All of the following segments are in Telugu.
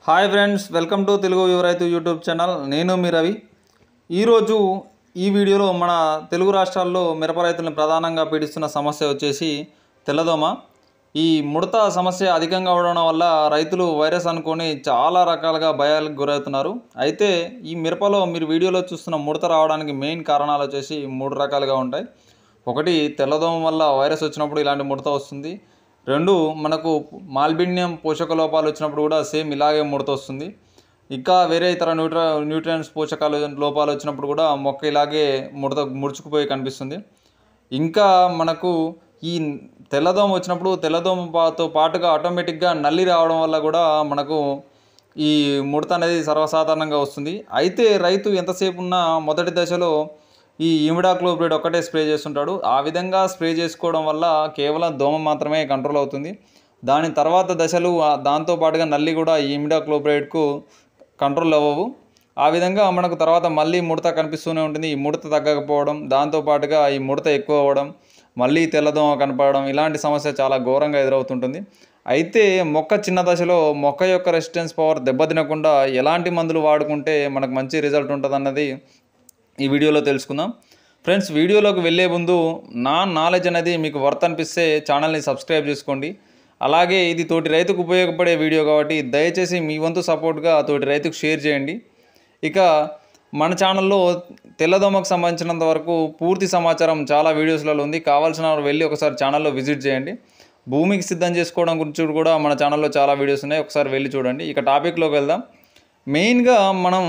hi friends welcome to Telugu యువ రైతు యూట్యూబ్ ఛానల్ నేను మీ రవి ఈరోజు ఈ వీడియోలో మన తెలుగు రాష్ట్రాల్లో మిరప రైతులను ప్రధానంగా పీడిస్తున్న సమస్య వచ్చేసి తెల్లదోమ ఈ ముడత సమస్య అధికంగా అవడం వల్ల రైతులు వైరస్ అనుకొని చాలా రకాలుగా భయాలకు గురవుతున్నారు అయితే ఈ మిరపలో మీరు వీడియోలో చూస్తున్న ముడత రావడానికి మెయిన్ కారణాలు వచ్చేసి మూడు రకాలుగా ఉంటాయి ఒకటి తెల్లదోమ వల్ల వైరస్ వచ్చినప్పుడు ఇలాంటి ముడత వస్తుంది రెండు మనకు మాల్బిన్యం పోషక లోపాలు వచ్చినప్పుడు కూడా సేమ్ ఇలాగే ముడత వస్తుంది ఇంకా వేరే ఇతర న్యూట్ర న్యూట్రియన్స్ పోషకాలు లోపాలు వచ్చినప్పుడు కూడా మొక్క ఇలాగే ముడత ముడుచుకుపోయి కనిపిస్తుంది ఇంకా మనకు ఈ తెల్లదోమ వచ్చినప్పుడు తెల్లదోమతో పాటుగా ఆటోమేటిక్గా నల్లి రావడం వల్ల కూడా మనకు ఈ ముడత అనేది సర్వసాధారణంగా వస్తుంది అయితే రైతు ఎంతసేపు ఉన్నా మొదటి దశలో ఈ ఇమిడాక్లోప్రిడ్ ఒక్కటే స్ప్రే చేస్తుంటాడు ఆ విధంగా స్ప్రే చేసుకోవడం వల్ల కేవలం దోమ మాత్రమే కంట్రోల్ అవుతుంది దాని తర్వాత దశలు ఆ- దాంతో పాటుగా నల్లి కూడా ఈ ఇమిడాక్లోప్రైడ్కు కంట్రోల్ అవ్వవు ఆ విధంగా మనకు తర్వాత మళ్ళీ ముడత కనిపిస్తూనే ఉంటుంది ఈ ముడత తగ్గకపోవడం దాంతో పాటుగా ఈ ముడత ఎక్కువ అవ్వడం మళ్ళీ తెల్లదోమ కనపడడం ఇలాంటి సమస్య చాలా ఘోరంగా ఎదురవుతుంటుంది అయితే మొక్క చిన్న దశలో మొక్క యొక్క రెసిస్టెన్స్ పవర్ దెబ్బతినకుండా ఎలాంటి మందులు వాడుకుంటే మనకు మంచి రిజల్ట్ ఉంటుంది అన్నది ఈ వీడియోలో తెలుసుకుందాం ఫ్రెండ్స్ వీడియోలోకి వెళ్ళే ముందు నా నాలెడ్జ్ అనేది మీకు వర్త్ అనిపిస్తే ఛానల్ని సబ్స్క్రైబ్ చేసుకోండి అలాగే ఇది తోటి రైతుకు ఉపయోగపడే వీడియో కాబట్టి దయచేసి మీ వంతు సపోర్ట్గా తోటి రైతుకు షేర్ చేయండి ఇక మన ఛానల్లో తెల్లదోమకు సంబంధించినంత వరకు పూర్తి సమాచారం చాలా వీడియోస్లలో ఉంది కావాల్సిన వారు వెళ్ళి ఒకసారి ఛానల్లో విజిట్ చేయండి భూమికి సిద్ధం చేసుకోవడం గురించి కూడా మన ఛానల్లో చాలా వీడియోస్ ఉన్నాయి ఒకసారి వెళ్ళి చూడండి ఇక టాపిక్లోకి వెళ్దాం మెయిన్గా మనం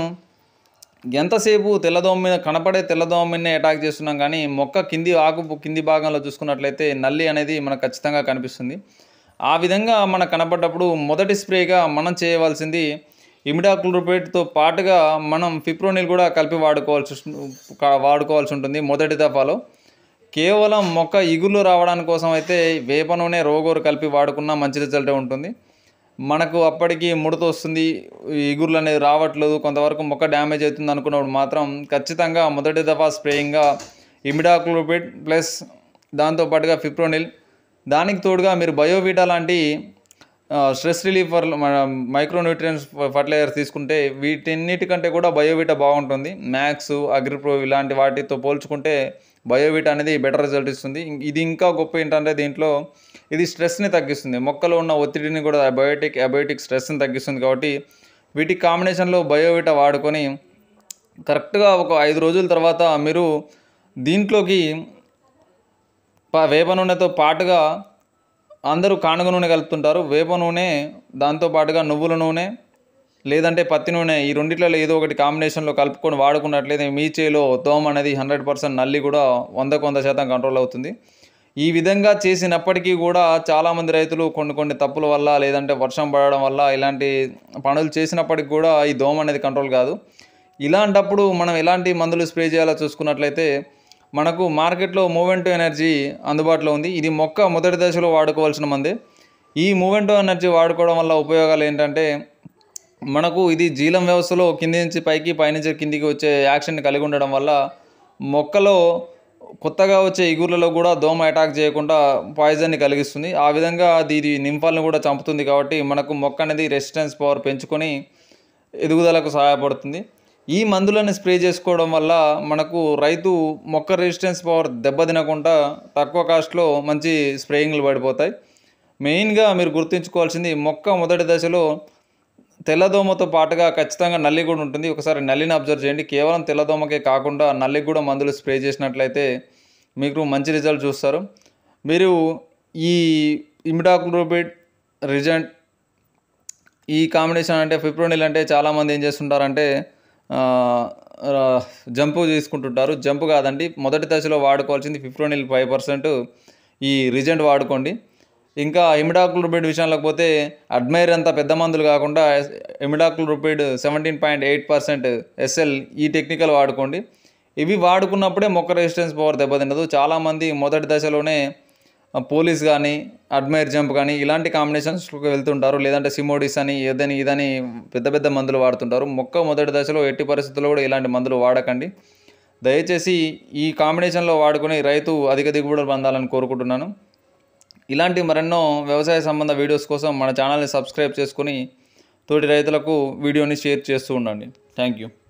ఎంతసేపు తెల్లదోమ మీద కనపడే తెల్లదోమ మీదనే అటాక్ చేస్తున్నాం కానీ మొక్క కింది ఆకు కింది భాగంలో చూసుకున్నట్లయితే నల్లి అనేది మనకు ఖచ్చితంగా కనిపిస్తుంది ఆ విధంగా మనకు కనపడ్డప్పుడు మొదటి స్ప్రేగా మనం చేయవలసింది ఇమిడాక్లోపేట్తో పాటుగా మనం ఫిప్రోనిల్ కూడా కలిపి వాడుకోవాల్సి వస్తు- కా- వాడుకోవాల్సి ఉంటుంది మొదటి దఫాలో కేవలం మొక్క ఇగుళ్ళు రావడానికి కోసం అయితే వేప నూనె రోగోరు కలిపి వాడుకున్నా మంచి రిజల్టే ఉంటుంది మనకు అప్పటికి ముడత వస్తుంది ఈ ఇగుర్లు అనేది రావట్లేదు కొంతవరకు మొక్క డ్యామేజ్ అవుతుంది అనుకున్నప్పుడు మాత్రం ఖచ్చితంగా మొదటి దఫా స్ప్రేయింగ్గా ఇమిడాక్లోపిడ్ ప్లస్ దాంతోపాటుగా ఫిప్రోనిల్ దానికి తోడుగా మీరు బయోవిటా లాంటి స్ట్రెస్ రిలీఫర్ మైక్రోన్యూట్రియన్స్ ఫర్టిలైజర్ తీసుకుంటే వీటన్నిటికంటే కూడా బయోవిటా బాగుంటుంది మ్యాక్స్ అగ్రిప్రో ఇలాంటి వాటితో పోల్చుకుంటే బయోవిటా అనేది బెటర్ రిజల్ట్ ఇస్తుంది ఇం- ఇది ఇంకా గొప్ప ఏంటంటే దీంట్లో ఇది స్ట్రెస్ని తగ్గిస్తుంది మొక్కలో ఉన్న ఒత్తిడిని కూడా బయోటిక్ అబయోటిక్ స్ట్రెస్ని తగ్గిస్తుంది కాబట్టి వీటి కాంబినేషన్లో బయోవిటా వాడుకొని కరెక్ట్గా ఒక ఐదు రోజుల తర్వాత మీరు దీంట్లోకి ప- వేప నూనెతో పాటుగా అందరూ కానుగ నూనె కలుపుతుంటారు వేప నూనె దాంతో పాటుగా నువ్వుల నూనె లేదంటే పత్తి నూనె ఈ రెండిట్లలో ఏదో ఒకటి కాంబినేషన్లో కలుపుకొని వాడుకున్నట్లయితే మీ చేలో దోమ అనేది హండ్రెడ్ పర్సెంట్ నల్లి కూడా వందకు వంద శాతం కంట్రోల్ అవుతుంది ఈ విధంగా చేసినప్పటికీ కూడా చాలామంది రైతులు కొన్ని కొన్ని తప్పుల వల్ల లేదంటే వర్షం పడడం వల్ల ఇలాంటి పనులు చేసినప్పటికి కూడా ఈ దోమ అనేది కంట్రోల్ కాదు ఇలాంటప్పుడు మనం ఎలాంటి మందులు స్ప్రే చేయాలో చూసుకున్నట్లయితే మనకు మార్కెట్లో మూవెంటో ఎనర్జీ అందుబాటులో ఉంది ఇది మొక్క మొదటి దశలో వాడుకోవాల్సిన మందే ఈ మూవెంటో ఎనర్జీ వాడుకోవడం వల్ల ఉపయోగాలు ఏంటంటే మనకు ఇది జీలం వ్యవస్థలో కింది నుంచి పైకి పైనుంచి కిందికి వచ్చే యాక్షన్ కలిగి ఉండడం వల్ల మొక్కలో కొత్తగా వచ్చే ఇగుర్లలో కూడా దోమ అటాక్ చేయకుండా పాయిజన్ని కలిగిస్తుంది ఆ విధంగా అది ఇది నింఫాలను కూడా చంపుతుంది కాబట్టి మనకు మొక్క అనేది రెసిస్టెన్స్ పవర్ పెంచుకొని ఎదుగుదలకు సహాయపడుతుంది ఈ మందులను స్ప్రే చేసుకోవడం వల్ల మనకు రైతు మొక్క రెసిస్టెన్స్ పవర్ దెబ్బతినకుండా తక్కువ కాస్ట్లో మంచి స్ప్రేయింగ్లు పడిపోతాయి మెయిన్గా మీరు గుర్తుంచుకోవాల్సింది మొక్క మొదటి దశలో తెల్లదోమతో పాటుగా ఖచ్చితంగా నల్లి కూడా ఉంటుంది ఒకసారి నల్లిని అబ్జర్వ్ చేయండి కేవలం తెల్లదోమకే కాకుండా నల్లికి కూడా మందులు స్ప్రే చేసినట్లయితే మీకు మంచి రిజల్ట్ చూస్తారు మీరు ఈ ఇమిడాక్లోబిడ్ రిజెంట్ ఈ కాంబినేషన్ అంటే ఫిప్రోనిల్ అంటే చాలామంది ఏం చేస్తుంటారంటే ఆ, ఆ, జంపు తీసుకుంటుంటారు జంపు కాదండి మొదటి దశలో వాడుకోవాల్సింది ఫిప్రోనిల్ ఫైవ్ పర్సెంట్ ఈ రిజెంట్ వాడుకోండి ఇంకా ఇమిడాక్లోపిడ్ విషయంలోకి పోతే అడ్మైర్ అంత పెద్ద మందులు కాకుండా imidacloprid seventeen point eight percent SL ఈ టెక్నికల్ వాడుకోండి ఇవి వాడుకున్నప్పుడే మొక్క రెసిస్టెన్స్ పవర్ దెబ్బతిండదు చాలామంది మొదటి దశలోనే ఆ, పోలీస్ కానీ అడ్మైర్ జంప్ కానీ ఇలాంటి కాంబినేషన్స్కి వెళ్తుంటారు లేదంటే సిమోడిస్ అని ఏదని ఇదని పెద్ద పెద్ద మందులు వాడుతుంటారు మొక్క మొదటి దశలో ఎట్టి పరిస్థితుల్లో కూడా ఇలాంటి మందులు వాడకండి దయచేసి ఈ కాంబినేషన్లో వాడుకొని రైతు అధిక దిగుబడులు పొందాలని కోరుకుంటున్నాను ఇలాంటి మరెన్నో వ్యవసాయ సంబంధ వీడియోస్ కోసం మన ఛానల్ని సబ్స్క్రైబ్ చేసుకుని తోటి రైతులకు వీడియోని షేర్ చేస్తూ ఉండండి థ్యాంక్ యూ